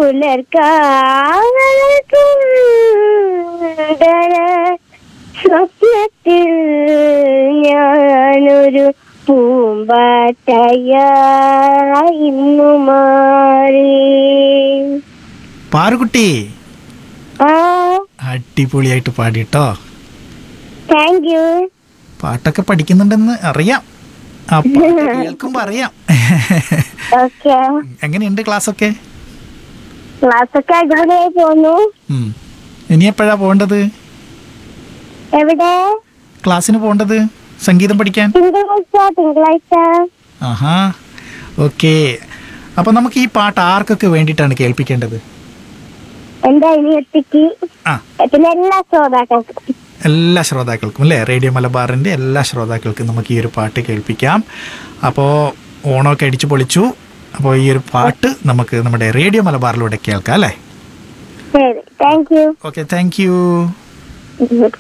പുലർക്കാലസുന്ദര സ്വപ്നത്തിൽ ഞാനൊരു പൂമ്പാറ്റയായി ഇന്നു മാറി പാറുകുട്ടി ആ അടിപൊളിയായിട്ട് പാടിട്ടോ താങ്ക് യു പാട്ടൊക്കെ പഠിക്കുന്നുണ്ടെന്ന് അറിയാം ആ പാട്ട് കേൾക്കുമ്പോ അറിയാം ഓക്കെ എങ്ങനെയുണ്ട് ക്ലാസ് ഒക്കെ ക്ലാസ്സൊക്കെ അടിപൊളിയായി പോന്നു ഉം. ഇനി എപ്പോഴാ പോകേണ്ടത് എവിടെ ക്ലാസ്സിന് പോകേണ്ടത് സംഗീതം പഠിക്കാൻ തിങ്കളാഴ്ച തിങ്കളാഴ്ച ആഹാ ഓക്കെ അപ്പൊ നമുക്ക് ഈ പാട്ട് ആർക്കൊക്കെ വേണ്ടിയിട്ടാണ് കേൾപ്പിക്കേണ്ടത് എന്റെ അനിയത്തിക്ക് ആ പിന്നെ എല്ലാ ശ്രോതാക്കൾക്കും എല്ലാ ശ്രോതാക്കൾക്കും അല്ലേ റേഡിയോ മലബാറിൻ്റെ എല്ലാ ശ്രോതാക്കൾക്കും നമുക്ക് ഈ ഒരു പാട്ട് കേൾപ്പിക്കാം അപ്പോൾ ഓണമൊക്കെ അടിച്ചു പൊളിച്ചു അപ്പോൾ ഈ ഒരു പാട്ട് നമുക്ക് നമ്മുടെ റേഡിയോ മലബാറിലൂടെ കേൾക്കാം അല്ലേ ശരി thank you okay thank U